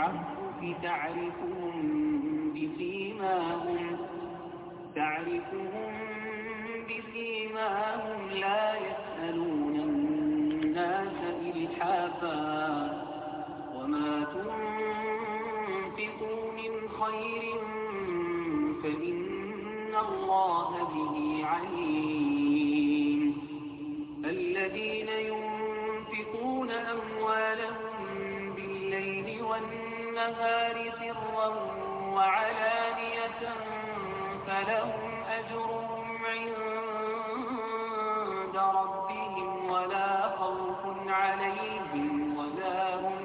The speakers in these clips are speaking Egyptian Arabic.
التعفف تعرفهم بسيماهم تعرفهم بسيماهم لا يسألون الناس إلحافا وما تنفقوا من خير فإن الله به عليم الذين ينفقون أموالهم بالليل والنهار سرا وعلانية فلهم أجرهم عند ربهم ولا خوف عليهم ولا هم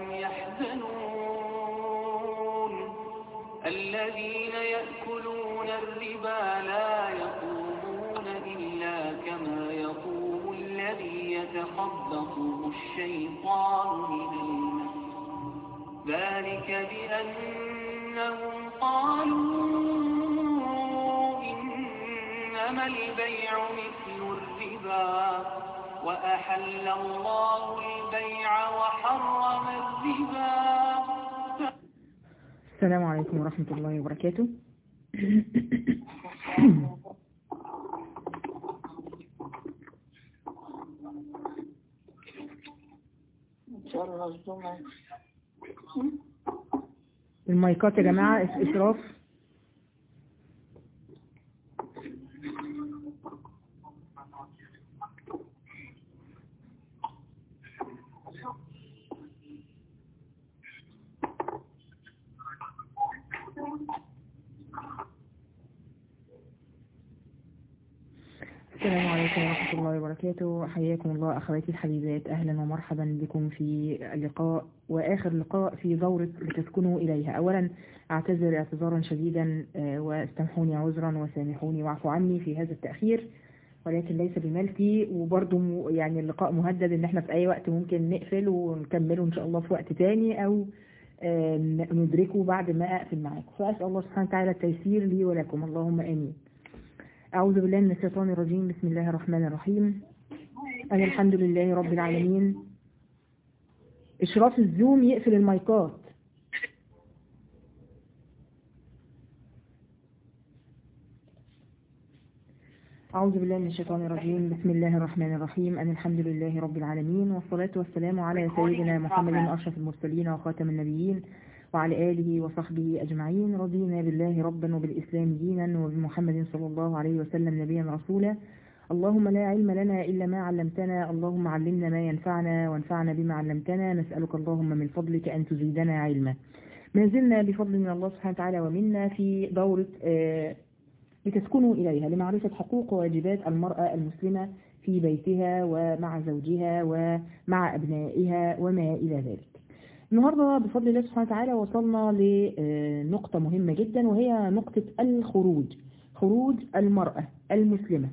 يحزنون الذين يأكلون الربا لا يقومون إلا كما يقوم الذي يتخبطه الشيطان من المس ذلك بأنهم قالوا إنما البيع مثل الربا وأحل الله البيع وحرم الربا السلام عليكم ورحمة الله وبركاته المايكات يا جماعة إس- إسراف السلام عليكم ورحمة الله وبركاته حياكم الله أخواتي الحبيبات أهلا ومرحبا بكم في اللقاء وآخر لقاء في دورة لتسكنوا إليها أولا أعتذر اعتذارا شديدا آه، واستمحوني عذرا وسامحوني واعفوا عني في هذا التأخير ولكن ليس بملكي وبرضه م- يعني اللقاء مهدد ان احنا في اي وقت ممكن نقفل ونكمله ان شاء الله في وقت تاني او آه، ن- ندركه بعد ما اقفل معاكم فاسال الله سبحانه وتعالى التيسير لي ولكم اللهم امين أعوذ بالله من الشيطان الرجيم بسم الله الرحمن الرحيم أنا الحمد لله رب العالمين إشراف الزوم يقفل المايكات أعوذ بالله من الشيطان الرجيم بسم الله الرحمن الرحيم أنا الحمد لله رب العالمين والصلاة والسلام على سيدنا محمد أشرف المرسلين وخاتم النبيين وعلى آله وصحبه أجمعين رضينا بالله ربا وبالإسلام دينا وبمحمد صلى الله عليه وسلم نبيا رسولا اللهم لا علم لنا إلا ما علمتنا اللهم علمنا ما ينفعنا وانفعنا بما علمتنا نسألك اللهم من فضلك أن تزيدنا علما ما زلنا بفضل من الله سبحانه وتعالى ومنا في دورة آه، لتسكنوا إليها لمعرفة حقوق وواجبات المرأة المسلمة في بيتها ومع زوجها ومع أبنائها وما إلى ذلك النهاردة بفضل الله سبحانه وتعالى وصلنا لنقطة مهمة جدا وهي نقطة الخروج خروج المرأة المسلمة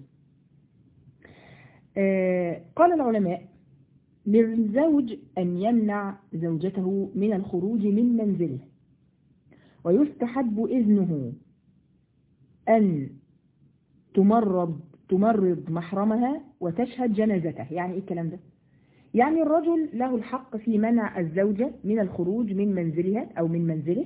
آه، قال العلماء للزوج أن يمنع زوجته من الخروج من منزله ويستحب إذنه أن تمرض تمرض محرمها وتشهد جنازته يعني إيه الكلام ده يعني الرجل له الحق في منع الزوجة من الخروج من منزلها أو من منزله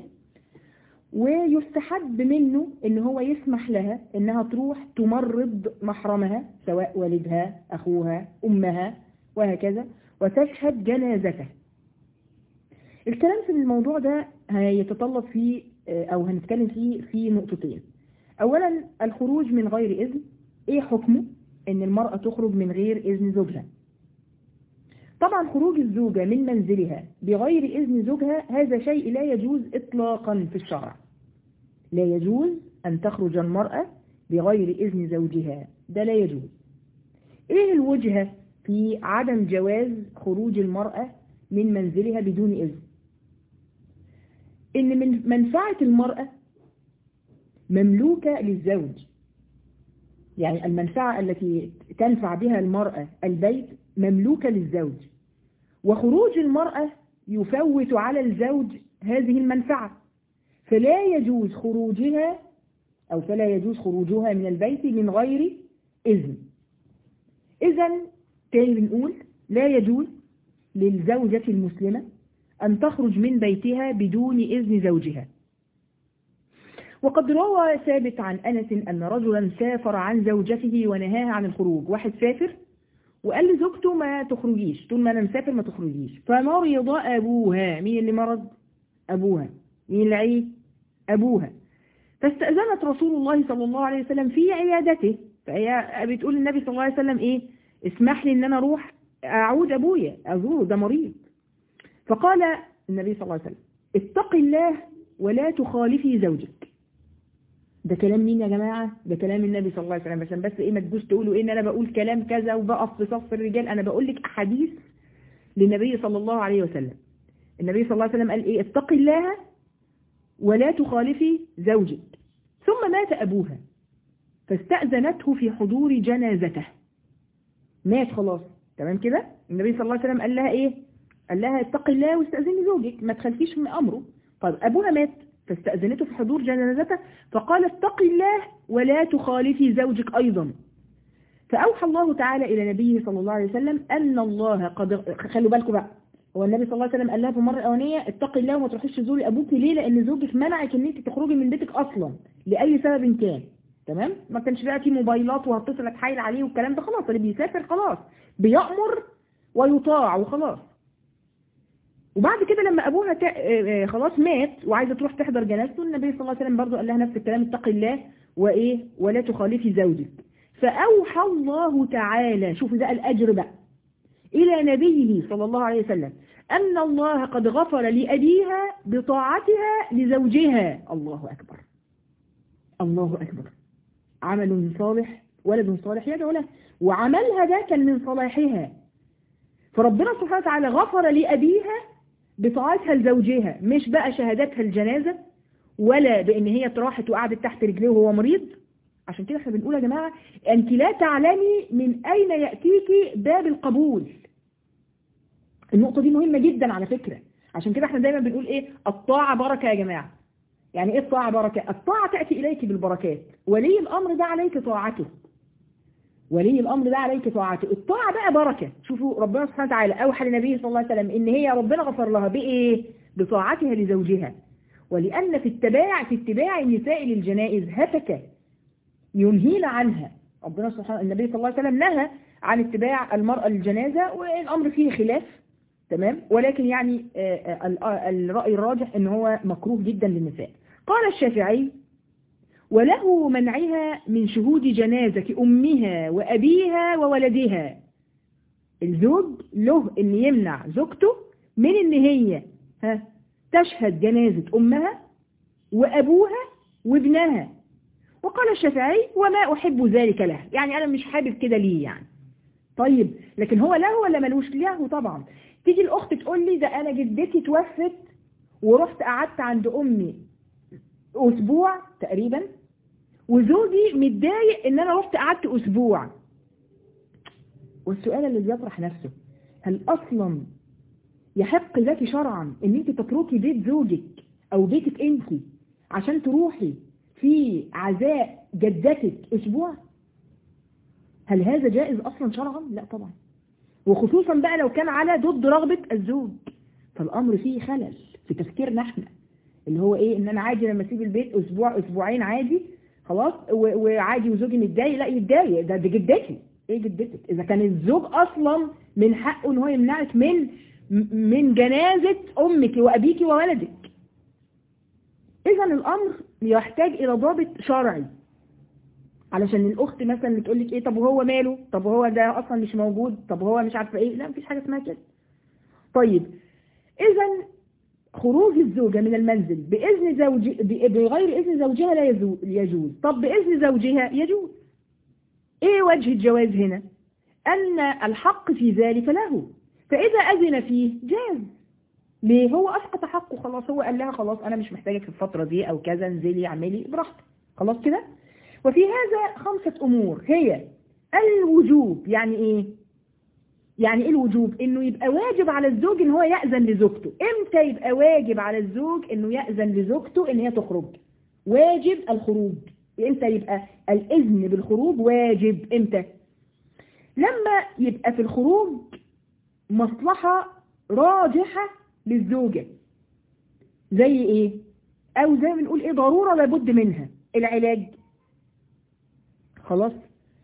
ويستحب منه ان هو يسمح لها انها تروح تمرض محرمها سواء والدها اخوها امها وهكذا وتشهد جنازته الكلام في الموضوع ده هيتطلب فيه او هنتكلم فيه في نقطتين اولا الخروج من غير اذن ايه حكمه ان المرأة تخرج من غير اذن زوجها طبعا خروج الزوجة من منزلها بغير إذن زوجها هذا شيء لا يجوز إطلاقا في الشرع لا يجوز أن تخرج المرأة بغير إذن زوجها ده لا يجوز إيه الوجهة في عدم جواز خروج المرأة من منزلها بدون إذن إن من منفعة المرأة مملوكة للزوج يعني المنفعة التي تنفع بها المرأة البيت مملوكة للزوج وخروج المرأة يفوت على الزوج هذه المنفعة فلا يجوز خروجها أو فلا يجوز خروجها من البيت من غير إذن إذا تاني بنقول لا يجوز للزوجة المسلمة أن تخرج من بيتها بدون إذن زوجها وقد روى ثابت عن أنس أن رجلا سافر عن زوجته ونهاها عن الخروج واحد سافر وقال لزوجته ما تخرجيش طول ما أنا مسافر ما تخرجيش فمرض أبوها مين اللي مرض؟ أبوها مين اللي عيه؟ أبوها فاستأذنت رسول الله صلى الله عليه وسلم في عيادته فهي بتقول النبي صلى الله عليه وسلم إيه اسمح لي إن أنا أروح أعود أبويا أزوره ده مريض فقال النبي صلى الله عليه وسلم اتق الله ولا تخالفي زوجك ده كلام مين يا جماعة ده كلام النبي صلى الله عليه وسلم عشان بس ايه ما تجوش تقولوا ايه ان انا بقول كلام كذا وبقف في صف الرجال انا بقول لك احاديث للنبي صلى الله عليه وسلم النبي صلى الله عليه وسلم قال ايه اتقي الله ولا تخالفي زوجك ثم مات ابوها فاستأذنته في حضور جنازته مات خلاص تمام كده النبي صلى الله عليه وسلم قال لها ايه قال لها اتقي الله واستأذني زوجك ما تخلفيش من امره طيب ابوها مات فاستأذنته في حضور جنازته فقال اتقي الله ولا تخالفي زوجك أيضا فأوحى الله تعالى إلى نبيه صلى الله عليه وسلم أن الله قد خلوا بالكم بقى هو النبي صلى الله عليه وسلم قال لها في المرة الأولانية اتقي الله وما تروحيش تزوري أبوك ليه لأن زوجك منعك إن أنت تخرجي من بيتك أصلا لأي سبب كان تمام ما كانش بقى في موبايلات وهتصل اتحايل عليه والكلام ده خلاص اللي بيسافر خلاص بيأمر ويطاع وخلاص وبعد كده لما ابوها تا... خلاص مات وعايزه تروح تحضر جنازته النبي صلى الله عليه وسلم برضه قال لها نفس الكلام اتقي الله وايه ولا تخالفي زوجك فاوحى الله تعالى شوفوا ده الاجر بقى الى نبيه صلى الله عليه وسلم ان الله قد غفر لابيها بطاعتها لزوجها الله اكبر الله اكبر عمل صالح ولد صالح يدعو له وعملها ده كان من صلاحها فربنا سبحانه وتعالى غفر لأبيها بطاعتها لزوجها مش بقى شهادتها الجنازة ولا بان هي راحت وقعدت تحت رجليه وهو مريض عشان كده احنا بنقول يا جماعة انت لا تعلمي من اين يأتيك باب القبول النقطة دي مهمة جدا على فكرة عشان كده احنا دايما بنقول ايه الطاعة بركة يا جماعة يعني ايه الطاعة بركة الطاعة تأتي اليك بالبركات ولي الامر ده عليك طاعته ولي الامر ده عليك طاعته الطاعة بقى بركة شوفوا ربنا سبحانه وتعالى اوحى للنبي صلى الله عليه وسلم ان هي ربنا غفر لها بايه بطاعتها لزوجها ولان في اتباع في اتباع النساء للجنائز هتك ينهينا عنها ربنا سبحانه النبي صلى الله عليه وسلم نهى عن اتباع المرأة للجنازة والامر فيه خلاف تمام ولكن يعني الرأي الراجح ان هو مكروه جدا للنساء قال الشافعي وله منعها من شهود جنازة أمها وأبيها وولدها الزوج له أن يمنع زوجته من أن هي ها تشهد جنازة أمها وأبوها وابنها وقال الشافعي وما أحب ذلك له يعني أنا مش حابب كده ليه يعني طيب لكن هو له ولا ملوش له طبعا تيجي الأخت تقول لي ده أنا جدتي توفت ورحت قعدت عند أمي أسبوع تقريبا وزوجي متضايق ان انا رحت قعدت اسبوع والسؤال اللي بيطرح نفسه هل اصلا يحق لك شرعا ان انت تتركي بيت زوجك او بيتك انت عشان تروحي في عزاء جدتك اسبوع هل هذا جائز اصلا شرعا لا طبعا وخصوصا بقى لو كان على ضد رغبة الزوج فالامر فيه خلل في تفكيرنا احنا اللي هو ايه ان انا عادي لما اسيب البيت اسبوع اسبوعين عادي خلاص وعادي وزوجي متضايق لا يتضايق ده دي جدتي ايه جدتك اذا كان الزوج اصلا من حقه ان هو يمنعك من من جنازة امك وابيك وولدك اذا الامر يحتاج الى ضابط شرعي علشان الاخت مثلا اللي تقول لك ايه طب وهو ماله طب وهو ده اصلا مش موجود طب هو مش عارفه ايه لا مفيش حاجه اسمها كده طيب اذا خروج الزوجة من المنزل بإذن زوج بغير إذن زوجها لا يجوز طب بإذن زوجها يجوز إيه وجه الجواز هنا أن الحق في ذلك له فإذا أذن فيه جاز ليه هو أسقط حقه خلاص هو قال لها خلاص أنا مش محتاجك في الفترة دي أو كذا انزلي اعملي براحتك خلاص كده وفي هذا خمسة أمور هي الوجوب يعني إيه يعني ايه الوجوب انه يبقى واجب على الزوج ان هو يأذن لزوجته امتى يبقى واجب على الزوج انه يأذن لزوجته ان هي تخرج واجب الخروج امتى يبقى الاذن بالخروج واجب امتى لما يبقى في الخروج مصلحة راجحة للزوجة زي ايه او زي ما نقول ايه ضرورة لابد منها العلاج خلاص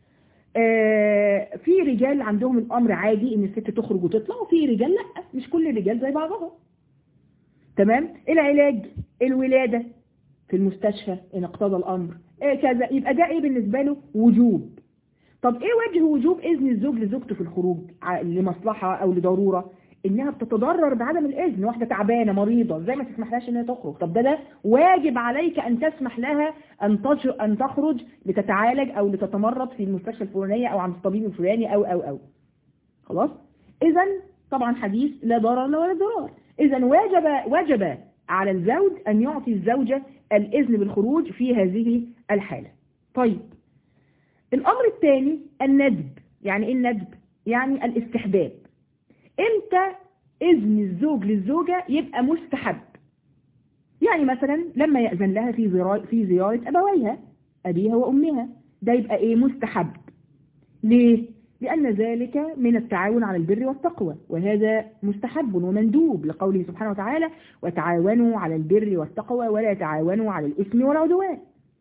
آه في رجال عندهم الامر عادي ان الست تخرج وتطلع وفي رجال لا مش كل الرجال زي بعضها تمام العلاج الولادة في المستشفى ان اقتضى الامر إيه كذا يبقى ده ايه بالنسبة له وجوب طب ايه وجه وجوب اذن الزوج لزوجته في الخروج ع- لمصلحة او لضرورة انها بتتضرر بعدم الاذن واحدة تعبانة مريضة زي ما تسمحلهاش انها تخرج طب ده ده واجب عليك ان تسمح لها ان تج... ان تخرج لتتعالج او لتتمرض في المستشفى الفلانية او عند الطبيب الفلاني او او او خلاص اذا طبعا حديث لا ضرر ولا ضرار اذا وجب وجب على الزوج ان يعطي الزوجة الاذن بالخروج في هذه الحالة طيب الامر الثاني الندب يعني ايه الندب يعني الاستحباب امتى اذن الزوج للزوجة يبقى مستحب يعني مثلا لما يأذن لها في زيارة, في زيارة أبويها أبيها وأمها ده يبقى إيه مستحب ليه؟ لأن ذلك من التعاون على البر والتقوى وهذا مستحب ومندوب لقوله سبحانه وتعالى وتعاونوا على البر والتقوى ولا تعاونوا على الإثم والعدوان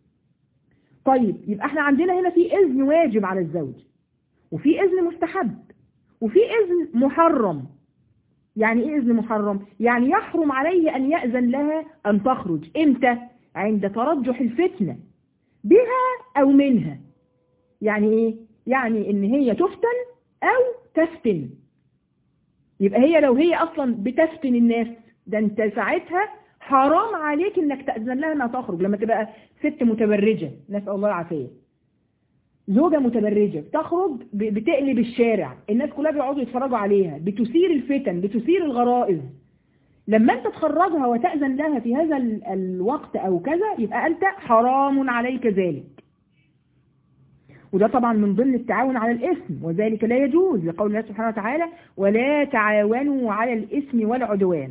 طيب يبقى احنا عندنا هنا في إذن واجب على الزوج وفي إذن مستحب وفي إذن محرم يعني إيه إذن محرم؟ يعني يحرم عليه أن يأذن لها أن تخرج إمتى؟ عند ترجح الفتنة بها أو منها يعني إيه؟ يعني إن هي تفتن أو تفتن يبقى هي لو هي أصلا بتفتن الناس ده أنت ساعتها حرام عليك إنك تأذن لها أنها تخرج لما تبقى ست متبرجة نسأل الله العافية زوجة متبرجة تخرج ب- بتقلب الشارع الناس كلها بيقعدوا يتفرجوا عليها بتثير الفتن بتثير الغرائز لما انت تخرجها وتأذن لها في هذا ال- الوقت او كذا يبقى انت حرام عليك ذلك وده طبعا من ضمن التعاون على الاسم وذلك لا يجوز لقول الله سبحانه وتعالى ولا تعاونوا على الاسم والعدوان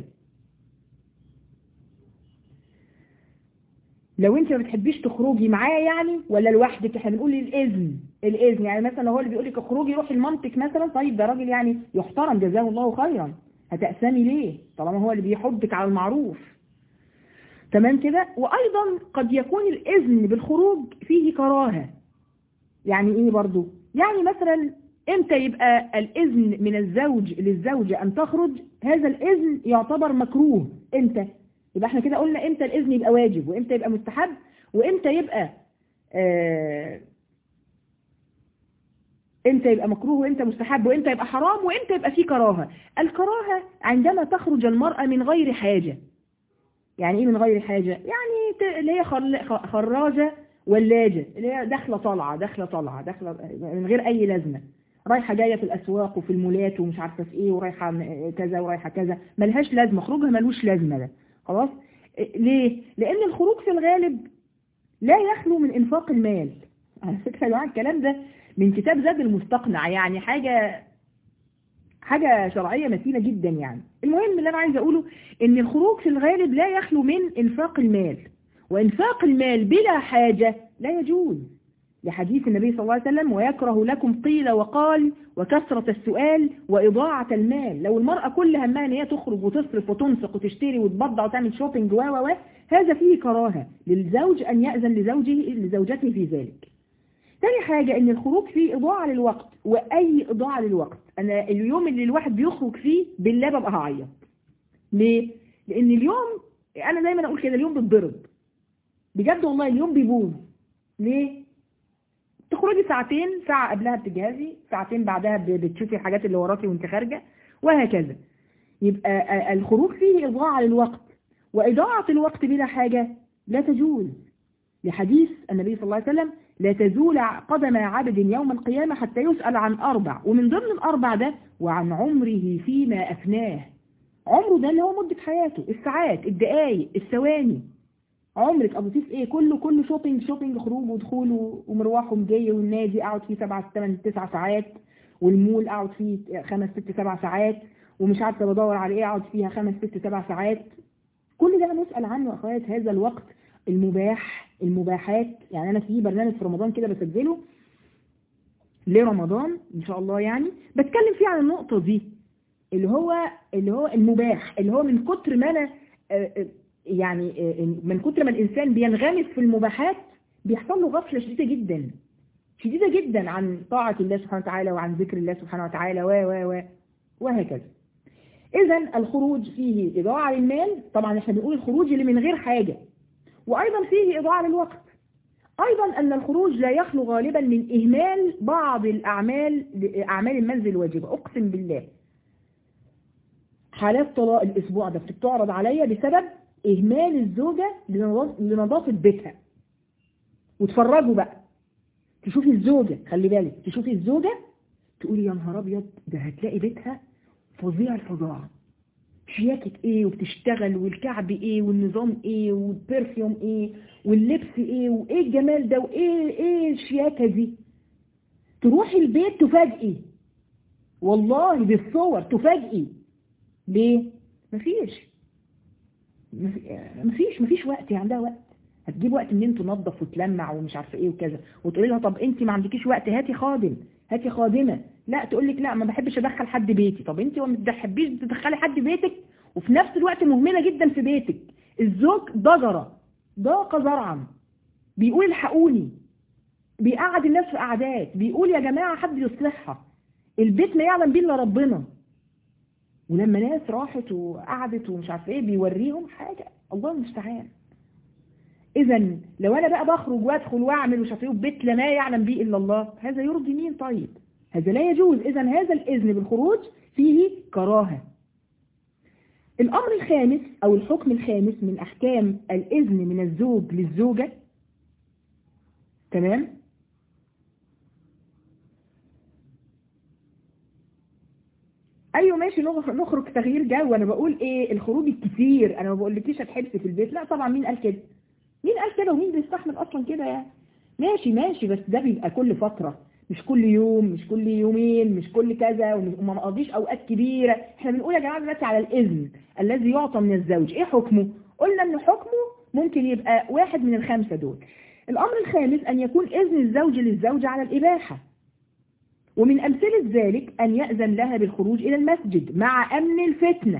لو انت ما بتحبيش تخرجي معاه يعني ولا لوحدك احنا بنقول الاذن الاذن يعني مثلا لو هو اللي بيقول لك اخرجي روحي لمامتك مثلا طيب ده راجل يعني يحترم جزاه الله خيرا هتأسمي ليه طالما هو اللي بيحضك على المعروف تمام كده وايضا قد يكون الاذن بالخروج فيه كراهه يعني ايه برضو يعني مثلا امتى يبقى الاذن من الزوج للزوجة ان تخرج هذا الاذن يعتبر مكروه امتى يبقى احنا كده قلنا امتى الاذن يبقى واجب وامتى يبقى مستحب وامتى يبقى آه امتى يبقى مكروه وامتى مستحب وامتى يبقى حرام وامتى يبقى فيه كراهة الكراهة عندما تخرج المرأة من غير حاجة يعني ايه من غير حاجة يعني ت- اللي هي خل- خ- خراجة ولاجة اللي هي داخلة طالعة داخلة طالعة داخلة من غير اي لازمة رايحة جاية في الاسواق وفي المولات ومش عارفة في ايه ورايحة م- كذا ورايحة كذا ملهاش لازمة خروجها ملوش لازمة ده خلاص إيه- ليه لان الخروج في الغالب لا يخلو من انفاق المال على فكرة يا جماعة الكلام ده من كتاب زاد المستقنع يعني حاجة حاجة شرعية متينة جدا يعني المهم اللي أنا عايز أقوله إن الخروج في الغالب لا يخلو من إنفاق المال وإنفاق المال بلا حاجة لا يجوز لحديث النبي صلى الله عليه وسلم ويكره لكم قيل وقال وكثرة السؤال وإضاعة المال لو المرأة كل همها إن هي تخرج وتصرف وتنفق وتشتري وتبضع وتعمل شوبينج و و و هذا فيه كراهة للزوج أن يأذن لزوجه لزوجته في ذلك تاني حاجة ان الخروج فيه اضاعة للوقت واي اضاعة للوقت انا اليوم اللي الواحد بيخرج فيه بالله ببقى هعيط ليه لان اليوم انا دايما اقول كده اليوم بيتضرب بجد والله اليوم بيبوظ ليه تخرجي ساعتين ساعة قبلها بتجهزي ساعتين بعدها ب- بتشوفي الحاجات اللي وراكي وانت خارجة وهكذا يبقى آه، الخروج فيه اضاعة للوقت واضاعة الوقت بلا حاجة لا تجوز لحديث النبي صلى الله عليه وسلم لا تزول قدم عبد يوم القيامة حتى يسأل عن أربع ومن ضمن الأربع ده وعن عمره فيما أفناه عمره ده اللي هو مدة حياته الساعات الدقايق الثواني عمرك قضيتيه في ايه كله كله شوبينج شوبينج خروج ودخول و- ومروح ومجي والنادي اقعد فيه سبع ثمان تسع ساعات والمول اقعد فيه خمس ست سبع ساعات ومش عارفه بدور على ايه اقعد فيها خمس ست سبع ساعات كل ده نسأل عنه يا اخوات هذا الوقت المباح المباحات يعني انا في برنامج في رمضان كده بسجله لرمضان ان شاء الله يعني بتكلم فيه عن النقطة دي اللي هو اللي هو المباح اللي هو من كتر ما انا آه، آه، يعني آه، من كتر ما الانسان بينغمس في المباحات بيحصل له غفله شديده جدا شديده جدا عن طاعه الله سبحانه وتعالى وعن ذكر الله سبحانه وتعالى و و و وهكذا اذا الخروج فيه اضاعه للمال طبعا احنا بنقول الخروج اللي من غير حاجه وايضا فيه اضاعه للوقت أيضا أن الخروج لا يخلو غالبا من إهمال بعض الأعمال أعمال المنزل الواجبة أقسم بالله حالات طلاق الأسبوع ده بتعرض عليا بسبب إهمال الزوجة لنظافة- لنظافة بيتها وتفرجوا بقى تشوفي الزوجة خلي بالك تشوفي الزوجة تقولي يا نهار أبيض ده هتلاقي بيتها فظيع الفظاعة شياكة ايه وبتشتغل والكعب ايه والنظام ايه والبرفيوم ايه واللبس ايه وايه الجمال ده وايه ايه الشياكة دي تروحي البيت تفاجئي والله بالصور تفاجئي ليه مفيش مف- مفيش مفيش وقت هي عندها وقت هتجيب وقت منين تنظف وتلمع ومش عارفه ايه وكذا وتقولي لها طب انت ما عندكيش وقت هاتي خادم هاتي خادمه لا تقول لك لا ما بحبش ادخل حد بيتي طب انت ما بتحبيش تدخلي حد بيتك وفي نفس الوقت مهمله جدا في بيتك الزوج ضجره ضاق زرعا بيقول الحقوني بيقعد الناس في قعدات بيقول يا جماعه حد يصلحها البيت ما يعلم بيه الا ربنا ولما ناس راحت وقعدت ومش عارفه ايه بيوريهم حاجه الله المستعان اذا لو انا بقى بخرج وادخل واعمل ومش عارفه ايه وبيت لا ما يعلم به الا الله هذا يرضي مين طيب هذا لا يجوز اذا هذا الاذن بالخروج فيه كراهه الامر الخامس او الحكم الخامس من احكام الاذن من الزوج للزوجه تمام ايوه ماشي نخ- نخرج تغيير جو انا بقول ايه الخروج الكتير انا ما بقولكيش هتحبسي في البيت لا طبعا مين قال كده مين قال كده ومين بيستحمل اصلا كده يعني ماشي ماشي بس ده بيبقى كل فترة مش كل يوم مش كل يومين مش كل كذا ومش- وما نقضيش اوقات كبيرة احنا بنقول يا جماعة دلوقتي على الاذن الذي يعطى من الزوج ايه حكمه قلنا ان حكمه ممكن يبقى واحد من الخمسة دول الامر الخامس ان يكون اذن الزوج للزوجة على الاباحة ومن أمثلة ذلك أن يأذن لها بالخروج إلى المسجد مع أمن الفتنة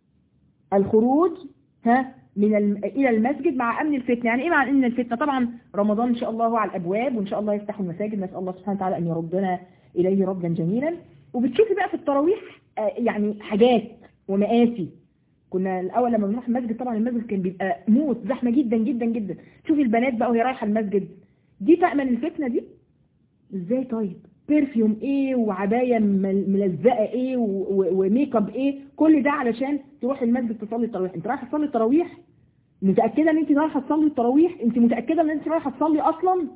الخروج ها من الم... إلى المسجد مع أمن الفتنة يعني إيه مع أمن الفتنة طبعا رمضان إن شاء الله هو على الأبواب وإن شاء الله يفتح المساجد نسأل الله سبحانه وتعالى أن يردنا إليه ردا جميلا وبتشوفي بقى في التراويح آه، يعني حاجات ومآسي كنا الأول لما بنروح المسجد طبعا المسجد كان بيبقى موت زحمة جدا جدا جدا تشوفي البنات بقى وهي رايحة المسجد دي تأمن الفتنة دي ازاي طيب برفيوم ايه وعباية مل- ملزقة ايه و- و- وميك اب ايه كل ده علشان تروح المسجد تصلي التراويح انت رايحه تصلي التراويح متأكدة ان انت رايحه تصلي التراويح انت متأكدة ان انت رايحه تصلي اصلا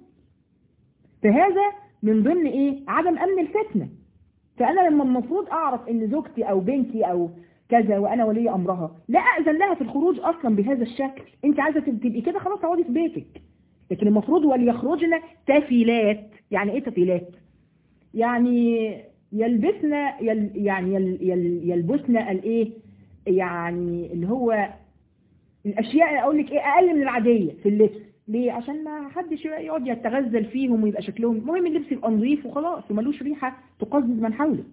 فهذا من ضمن ايه عدم امن الفتنة فانا لما المفروض اعرف ان زوجتي او بنتي او كذا وانا ولي امرها لا اذن لها في الخروج اصلا بهذا الشكل انت عايزه تبقي كده خلاص اقعدي في بيتك لكن المفروض وليخرجن تافلات يعني ايه تافلات يعني يلبسن يل يعني يل يل يلبسن الايه يعني اللي هو الاشياء اقول لك ايه اقل من العاديه في اللبس ليه عشان ما حدش يقعد يتغزل فيهم ويبقى شكلهم المهم اللبس يبقى نظيف وخلاص وملوش ريحه تقزز من حولك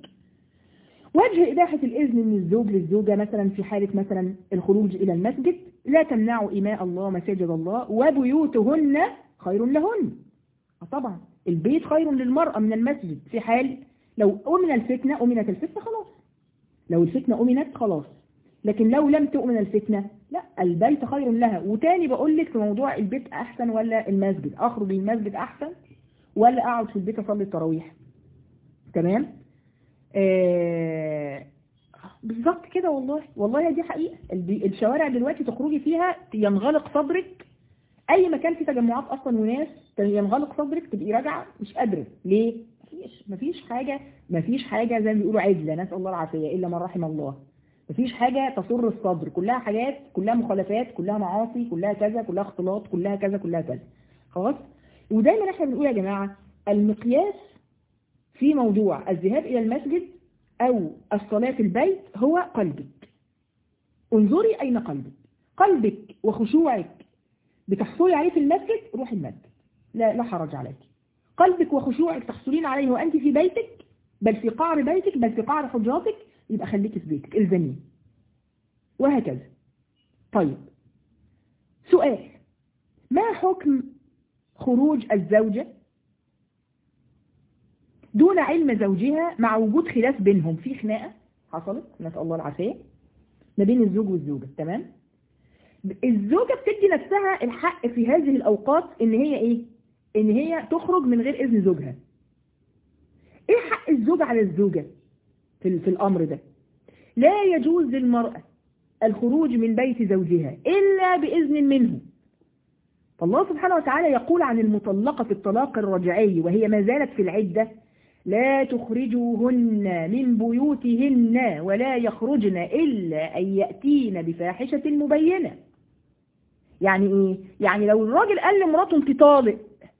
وجه إباحة الإذن من الزوج للزوجة مثلا في حالة مثلا الخروج إلى المسجد لا تمنعوا إماء الله مساجد الله وبيوتهن خير لهن آه طبعا البيت خير للمرأة من المسجد في حال لو أمن الفتنة أمنت الفتنة خلاص لو الفتنة أمنت خلاص لكن لو لم تؤمن الفتنة لا البيت خير لها وتاني بقول لك في موضوع البيت أحسن ولا المسجد أخرج المسجد أحسن ولا أقعد في البيت أصلي التراويح تمام آه بالظبط كده والله والله دي حقيقة البي- الشوارع دلوقتي تخرجي فيها ينغلق صدرك اي مكان فيه تجمعات اصلا وناس ينغلق صدرك تبقي راجعه مش قادره ليه مفيش مفيش حاجه مفيش حاجه زي ما بيقولوا عدله نسال الله العافيه الا من رحم الله مفيش حاجه تسر الصدر كلها حاجات كلها مخالفات كلها معاصي كلها كذا كلها اختلاط كلها كذا كلها كذا خلاص ودايما احنا بنقول يا جماعه المقياس في موضوع الذهاب الى المسجد او الصلاه في البيت هو قلبك انظري اين قلبك قلبك وخشوعك بتحصلي عليه في المسجد روحي المسجد لا لا حرج عليك قلبك وخشوعك تحصلين عليه وأنت في بيتك بل في قعر بيتك بل في قعر حجراتك يبقى خليكي في بيتك الزميه وهكذا طيب سؤال ما حكم خروج الزوجة دون علم زوجها مع وجود خلاف بينهم في خناقة حصلت نسأل الله العافية ما بين الزوج والزوجة تمام الزوجة بتدي نفسها الحق في هذه الأوقات إن هي إيه إن هي تخرج من غير إذن زوجها إيه حق الزوج على الزوجة في, في الأمر ده لا يجوز للمرأة الخروج من بيت زوجها إلا بإذن منه فالله سبحانه وتعالى يقول عن المطلقة في الطلاق الرجعي وهي ما زالت في العدة لا تخرجوهن من بيوتهن ولا يخرجن إلا أن يأتين بفاحشة مبينة يعني إيه؟ يعني لو الراجل قال لمراته انت طالق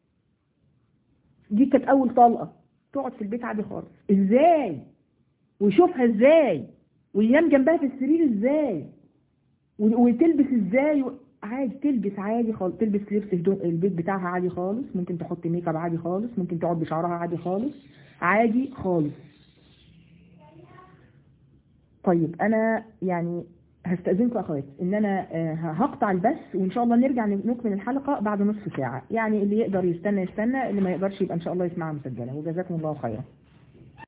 دي كانت أول طلقة تقعد في البيت عادي خالص إزاي ويشوفها إزاي وينام جنبها في السرير إزاي وتلبس إزاي عادي تلبس عادي خالص تلبس لبس هدوء البيت بتاعها عادي خالص ممكن تحط ميك اب عادي خالص ممكن تقعد بشعرها عادي خالص عادي خالص طيب انا يعني هستأذنكم اخوات ان انا هقطع البث وان شاء الله نرجع نكمل الحلقة بعد نصف ساعة يعني اللي يقدر يستنى يستنى اللي ما يقدرش يبقى ان شاء الله يسمعها مسجلة وجزاكم الله خيرا